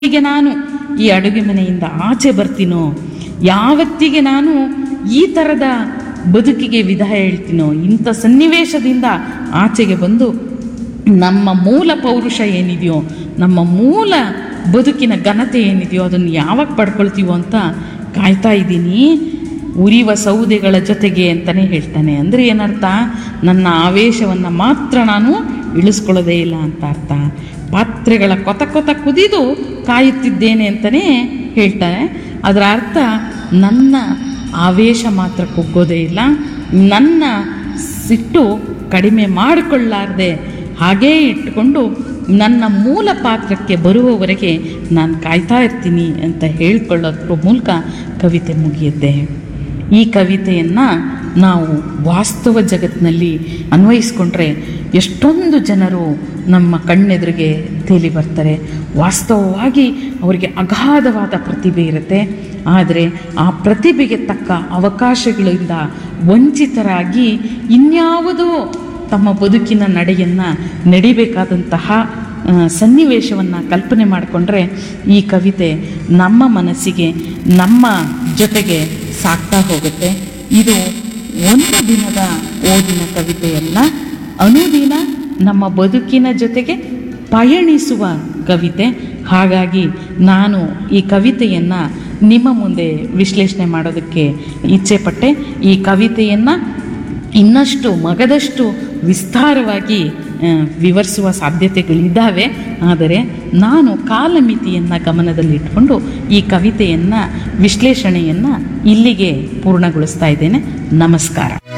ಹೀಗೆ ನಾನು ಈ ಅಡುಗೆ ಮನೆಯಿಂದ ಆಚೆ ಬರ್ತೀನೋ ಯಾವತ್ತಿಗೆ ನಾನು ಈ ಥರದ ಬದುಕಿಗೆ ವಿದಾಯ ಹೇಳ್ತೀನೋ ಇಂಥ ಸನ್ನಿವೇಶದಿಂದ ಆಚೆಗೆ ಬಂದು ನಮ್ಮ ಮೂಲ ಪೌರುಷ ಏನಿದೆಯೋ ನಮ್ಮ ಮೂಲ ಬದುಕಿನ ಘನತೆ ಏನಿದೆಯೋ ಅದನ್ನು ಯಾವಾಗ ಪಡ್ಕೊಳ್ತೀವೋ ಅಂತ ಕಾಯ್ತಾ ಇದ್ದೀನಿ ಉರಿವ ಸೌದೆಗಳ ಜೊತೆಗೆ ಅಂತಲೇ ಹೇಳ್ತಾನೆ ಅಂದರೆ ಏನರ್ಥ ನನ್ನ ಆವೇಶವನ್ನು ಮಾತ್ರ ನಾನು ಇಳಿಸ್ಕೊಳ್ಳೋದೇ ಇಲ್ಲ ಅಂತ ಅರ್ಥ ಪಾತ್ರೆಗಳ ಕೊತ ಕೊತ ಕುದಿದು ಕಾಯುತ್ತಿದ್ದೇನೆ ಅಂತಲೇ ಹೇಳ್ತಾನೆ ಅದರ ಅರ್ಥ ನನ್ನ ಆವೇಶ ಮಾತ್ರ ಕುಗ್ಗೋದೇ ಇಲ್ಲ ನನ್ನ ಸಿಟ್ಟು ಕಡಿಮೆ ಮಾಡಿಕೊಳ್ಳಾರ್ದೆ ಹಾಗೇ ಇಟ್ಟುಕೊಂಡು ನನ್ನ ಮೂಲ ಪಾತ್ರಕ್ಕೆ ಬರುವವರೆಗೆ ನಾನು ಕಾಯ್ತಾ ಇರ್ತೀನಿ ಅಂತ ಹೇಳ್ಕೊಳ್ಳೋದ್ರ ಮೂಲಕ ಕವಿತೆ ಮುಗಿಯುತ್ತೆ ಈ ಕವಿತೆಯನ್ನು ನಾವು ವಾಸ್ತವ ಜಗತ್ತಿನಲ್ಲಿ ಅನ್ವಯಿಸ್ಕೊಂಡ್ರೆ ಎಷ್ಟೊಂದು ಜನರು ನಮ್ಮ ಕಣ್ಣೆದುರಿಗೆ ತೇಲಿ ಬರ್ತಾರೆ ವಾಸ್ತವವಾಗಿ ಅವರಿಗೆ ಅಗಾಧವಾದ ಪ್ರತಿಭೆ ಇರುತ್ತೆ ಆದರೆ ಆ ಪ್ರತಿಭೆಗೆ ತಕ್ಕ ಅವಕಾಶಗಳಿಂದ ವಂಚಿತರಾಗಿ ಇನ್ಯಾವುದೋ ತಮ್ಮ ಬದುಕಿನ ನಡೆಯನ್ನು ನಡಿಬೇಕಾದಂತಹ ಸನ್ನಿವೇಶವನ್ನು ಕಲ್ಪನೆ ಮಾಡಿಕೊಂಡ್ರೆ ಈ ಕವಿತೆ ನಮ್ಮ ಮನಸ್ಸಿಗೆ ನಮ್ಮ ಜೊತೆಗೆ ಸಾಕ್ತಾ ಹೋಗುತ್ತೆ ಇದು ಒಂದು ದಿನದ ಓದಿನ ಕವಿತೆಯಲ್ಲ ಅನುದಿನ ನಮ್ಮ ಬದುಕಿನ ಜೊತೆಗೆ ಪಯಣಿಸುವ ಕವಿತೆ ಹಾಗಾಗಿ ನಾನು ಈ ಕವಿತೆಯನ್ನು ನಿಮ್ಮ ಮುಂದೆ ವಿಶ್ಲೇಷಣೆ ಮಾಡೋದಕ್ಕೆ ಇಚ್ಛೆಪಟ್ಟೆ ಈ ಕವಿತೆಯನ್ನು ಇನ್ನಷ್ಟು ಮಗದಷ್ಟು ವಿಸ್ತಾರವಾಗಿ ಆ, ವಿವರಿಸುವ ಸಾಧ್ಯತೆಗಳಿದ್ದಾವೆ ಆದರೆ ನಾನು ಕಾಲಮಿತಿಯನ್ನು ಗಮನದಲ್ಲಿಟ್ಕೊಂಡು ಈ ಕವಿತೆಯನ್ನು ವಿಶ್ಲೇಷಣೆಯನ್ನು ಇಲ್ಲಿಗೆ ಪೂರ್ಣಗೊಳಿಸ್ತಾ ಇದ್ದೇನೆ ನಮಸ್ಕಾರ